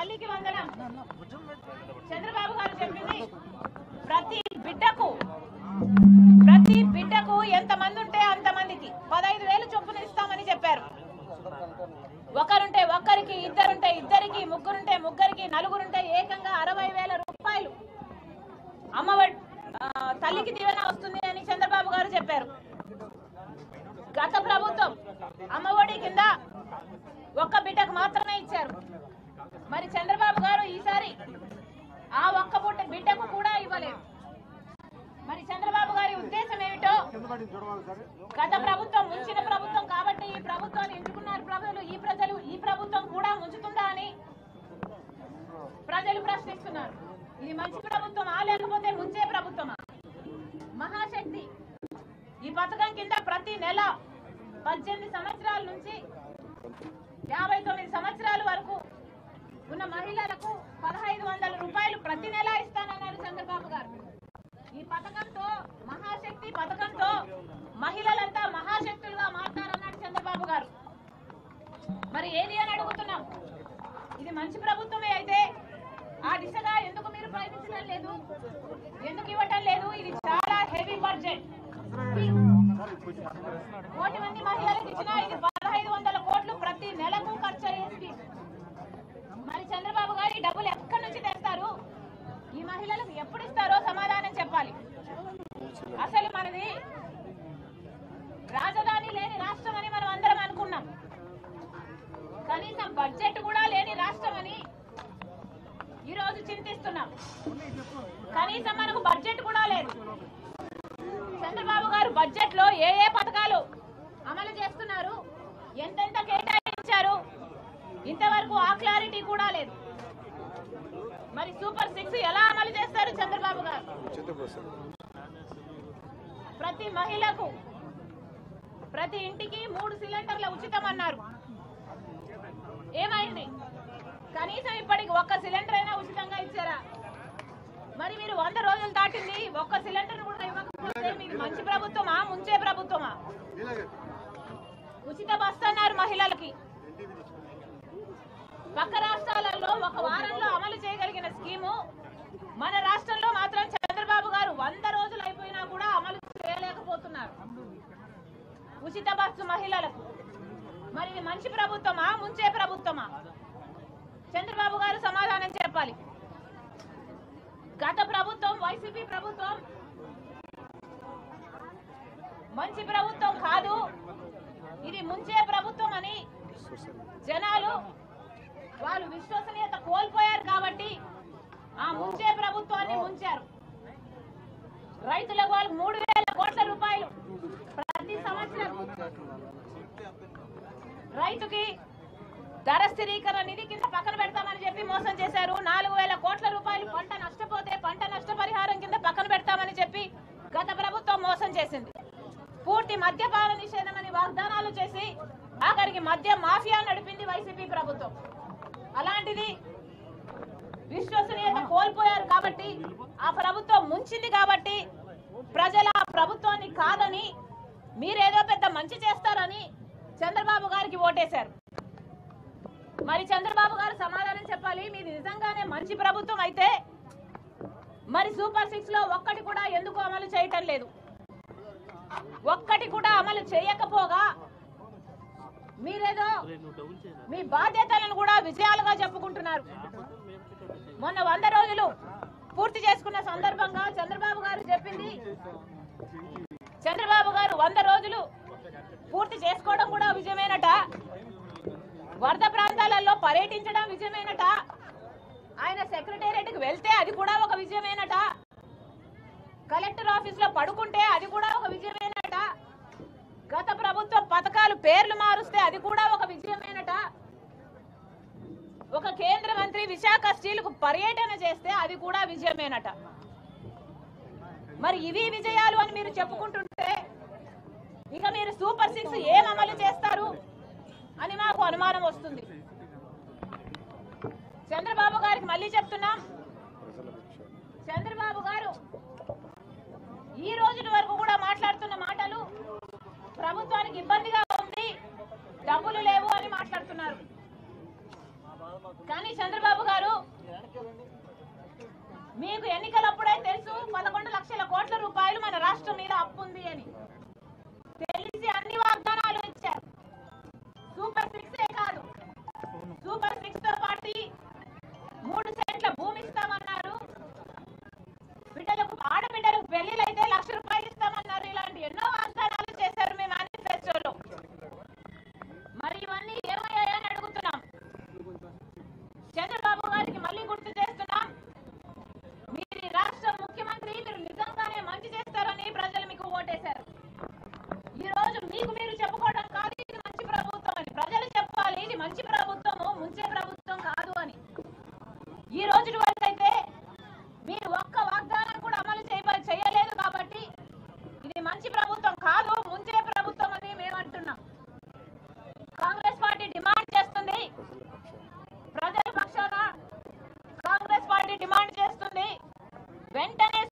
తల్లికి వందనం చంద్రబాబు గారు చెప్పింది ప్రతి బిడ్డకు ప్రతి బిడ్డకు ఎంత మంది ఉంటే అంత మందికి పదహైదు వేలు చొప్పున ఇస్తామని చెప్పారు ఒకరుంటే ఒక్కరికి ఇద్దరుంటే ఇద్దరికి ముగ్గురుంటే ముగ్గురికి నలుగురుంటే ఏకంగా అరవై వేల రూపాయలు అమ్మఒడి ఆ, తల్లికి దీవెన వస్తుంది అని చంద్రబాబు గారు చెప్పారు గత ప్రభుత్వం అమ్మఒడి కింద ఒక్క బిడ్డకు మాత్రమే ఇచ్చారు మరి చంద్రబాబు గారు ఈసారి ఆ ఒక్క పుట్ట బిడ్డకు కూడా ఇవ్వలేదు మరి చంద్రబాబు గారి ఉద్దేశం ఏమిటో గత ప్రభుత్వం ముంచిన ప్రభుత్వం కాబట్టి ఈ ప్రభుత్వాన్ని ఎంచుకున్నారు ప్రజలు ఈ ప్రజలు ఈ ప్రభుత్వం కూడా ముంచుతుందా అని ప్రజలు ప్రశ్నిస్తున్నారు ఇది మంచి ప్రభుత్వమా లేకపోతే ముంచే ప్రభుత్వమా మహాశక్తి ఈ పథకం కింద ప్రతి నెల పద్దెనిమిది సంవత్సరాల నుంచి యాభై తొమ్మిది సంవత్సరాల వరకు ఉన్న మహిళలకు పదహైదు వందల రూపాయలు ప్రతి నెల ఇస్తానన్నారు చంద్రబాబు గారు ఈ పథకంతో మహాశక్తి పథకంతో మహిళలంతా మహాశక్తులుగా మారుతారన్నాడు చంద్రబాబు గారు మరి ఏది అని అడుగుతున్నాం ఇది మంచి ప్రభుత్వమే అయితే ఆ దిశగా ఎందుకు మీరు ప్రయత్నించడం లేదు ఎందుకు ఇవ్వటం లేదు ఇది చాలా హెవీ బడ్జెట్ కోటి మంది మహిళలకు ఇచ్చిన ఇది పదహైదు వందల కోట్లు ప్రతి నెలకు ఖర్చు అయ్యే స్కీమ్ మరి చంద్రబాబు గారు ఈ డబ్బులు ఎక్కడి నుంచి తెస్తారు ఈ మహిళలకు ఎప్పుడు ఇస్తారో సమాధానం చెప్పాలి అసలు మనది రాజధాని లేని రాష్ట్రం అని మనం అందరం అనుకున్నాం కనీసం బడ్జెట్ కూడా లేని రాష్ట్రం అని ఈ రోజు చింతిస్తున్నాం కనీసం మనకు బడ్జెట్ కూడా లేదు చంద్రబాబు గారు బడ్జెట్ లో ఏ ఏ పథకాలు అమలు చేస్తున్నారు ఎంతెంత కేటాయించారు ఇంతవరకు ఆ క్లారిటీ కూడా లేదు మరి సూపర్ సిక్స్ ఎలా అమలు చేస్తారు చంద్రబాబు గారు ప్రతి మహిళకు ప్రతి ఇంటికి మూడు సిలిండర్ల ఉచితం అన్నారు ఏమైంది కనీసం ఇప్పటికి ఒక్క సిలిండర్ అయినా ఉచితంగా ఇచ్చారా మరి మీరు వంద రోజులు దాటింది ఒక్క సిలిండర్ కూడా ఇవ్వకపోతే మీది మంచి ప్రభుత్వమా ముంచే ప్రభుత్వమా ఉచిత బస్సు అన్నారు మహిళలకి పక్క రాష్ట్రాలలో ఒక వారంలో అమలు చేయగలిగిన స్కీము మన రాష్ట్రంలో మాత్రం చంద్రబాబు గారు వంద రోజులు అయిపోయినా కూడా అమలు చేయలేకపోతున్నారు ఉచిత బస్సు మహిళలకు మరి ఇది మంచి ప్రభుత్వమా ముంచే ప్రభుత్వమా చంద్రబాబు గారు సమాధానం చెప్పాలి గత ప్రభుత్వం వైసీపీ ప్రభుత్వం మంచి ప్రభుత్వం కాదు ఇది ముంచే ప్రభుత్వం అని జనాలు వాళ్ళు విశ్వసనీయత కోల్పోయారు కాబట్టి ఆ ముంచే ప్రభుత్వాన్ని ముంచారు రైతులకు వాళ్ళు మూడు వేల కోట్ల రూపాయలు ప్రతి సంవత్సరం రైతుకి ధర స్థిరీకరణ నిధి కింద పక్కన పెడతామని చెప్పి మోసం చేశారు నాలుగు వేల కోట్ల రూపాయలు పంట నష్టపోతే పంట నష్టపరిహారం కింద పక్కన పెడతామని చెప్పి గత ప్రభుత్వం మోసం చేసింది పూర్తి మద్యపాన నిషేధం అని వాగ్దానాలు చేసి ఆఖరికి మద్య మాఫియా నడిపింది వైసీపీ ప్రభుత్వం అలాంటిది విశ్వసనీయత కోల్పోయారు కాబట్టి ఆ ప్రభుత్వం ముంచింది కాబట్టి ప్రజల ఆ ప్రభుత్వాన్ని కాదని మీరేదో పెద్ద మంచి చేస్తారని చంద్రబాబు గారికి ఓటేశారు మరి చంద్రబాబు గారు సమాధానం చెప్పాలి మీది నిజంగానే మంచి ప్రభుత్వం అయితే మరి సూపర్ సిక్స్ లో ఒక్కటి కూడా ఎందుకు అమలు చేయటం లేదు ఒక్కటి కూడా అమలు చేయకపోగా మీరేదో మీ బాధ్యతలను కూడా విజయాలుగా చెప్పుకుంటున్నారు మొన్న వంద రోజులు పూర్తి చేసుకున్న సందర్భంగా చంద్రబాబు గారు చెప్పింది చంద్రబాబు గారు వంద రోజులు పూర్తి చేసుకోవడం కూడా విజయమేనట వరద ప్రాంతాలలో పర్యటించడం విజయమేనట ఆయన సెక్రటేరియట్ కి వెళ్తే అది కూడా ఒక విజయమేనట కలెక్టర్ ఆఫీస్ లో పడుకుంటే అది కూడా ఒక విజయమేనట గత ప్రభుత్వ పథకాలు పేర్లు మారుస్తే అది కూడా ఒక విజయమేనట ఒక కేంద్ర మంత్రి విశాఖ స్టీల్ కు పర్యటన చేస్తే అది కూడా విజయమేనట మరి ఇవి విజయాలు అని మీరు చెప్పుకుంటుంటే ఇక మీరు సూపర్ సిక్స్ ఏం అమలు చేస్తారు అని మాకు అనుమానం వస్తుంది చంద్రబాబు గారికి మళ్ళీ చెప్తున్నాం చంద్రబాబు గారు ఈ రోజుటి వరకు కూడా మాట్లాడుతున్న మాటలు ప్రభుత్వానికి ఇబ్బందిగా ఉంది డబ్బులు లేవు అని మాట్లాడుతున్నారు కానీ చంద్రబాబు గారు మీకు ఎన్నికలప్పుడే తెలుసు పదకొండు లక్షల కోట్ల రూపాయలు మన రాష్ట్రం మీద అప్పు ఉంది అని తెలిసి అన్ని వాగ్దానాలు ఇచ్చారు సూపర్ సిక్స్ కాదు సూపర్ సిక్స్ తో పాటు మూడు సెంట్ల భూమి ఇస్తామన్నారు బిడ్డలకు ఆడబిడ్డలకు పెళ్లిలైతే లక్ష రూపాయలు ఇస్తామన్నారు ఇలాంటి ఎన్నో వాగ్దానాలు చేశారు మీ మేనిఫెస్టోలో మరి ఇవన్నీ ఏమయ్యాయని అడుగుతున్నాం చంద్రబాబు గారికి మళ్ళీ గుర్తు చేస్తున్నాం మీరు ఈ రాష్ట్ర ముఖ్యమంత్రి మీరు నిజంగానే మంచి చేస్తారని ప్రజలు మీకు ఓటేశారు ఈ రోజు మీకు మీరు చెప్పుకోవడం కాదు ఇది మంచి ప్రభుత్వం అని ప్రజలు చెప్పాలి ఇది మంచి ప్రభుత్వము ముంచే ప్రభుత్వం కాదు అని ఈ రోజు వరకు అయితే మీరు ఒక్క వాగ్దానం కూడా అమలు చేయ చేయలేదు కాబట్టి ఇది మంచి ప్రభుత్వం కాదు ముంచే ప్రభుత్వం అని మేము అంటున్నాం కాంగ్రెస్ పార్టీ డిమాండ్ చేస్తుంది ప్రజల పక్షాన కాంగ్రెస్ పార్టీ డిమాండ్ చేస్తుంది వెంటనే